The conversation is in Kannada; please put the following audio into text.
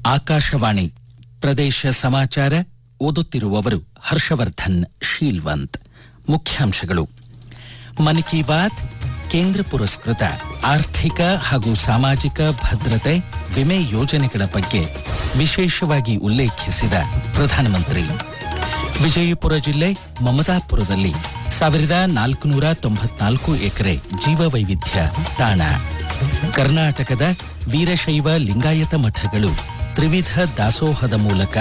ಆಕಾಶವಾಣಿ ಪ್ರದೇಶ ಸಮಾಚಾರ ಓದುತ್ತಿರುವವರು ಹರ್ಷವರ್ಧನ್ ಶೀಲ್ವಂತ್ ಮುಖ್ಯಾಂಶಗಳು ಮನ್ ಕಿ ಬಾತ್ ಕೇಂದ್ರ ಪುರಸ್ಕೃತ ಆರ್ಥಿಕ ಹಾಗೂ ಸಾಮಾಜಿಕ ಭದ್ರತೆ ವಿಮೆ ಯೋಜನೆಗಳ ಬಗ್ಗೆ ವಿಶೇಷವಾಗಿ ಉಲ್ಲೇಖಿಸಿದ ಪ್ರಧಾನಮಂತ್ರಿ ವಿಜಯಪುರ ಜಿಲ್ಲೆ ಮಮತಾಪುರದಲ್ಲಿ ಸಾವಿರದ ನಾಲ್ಕುನೂರ ತೊಂಬತ್ನಾಲ್ಕು ಎಕರೆ ಜೀವವೈವಿಧ್ಯ ತಾಣ ಕರ್ನಾಟಕದ ವೀರಶೈವ ಲಿಂಗಾಯತ ಮಠಗಳು ತ್ರಿವಿಧ ದಾಸೋಹದ ಮೂಲಕ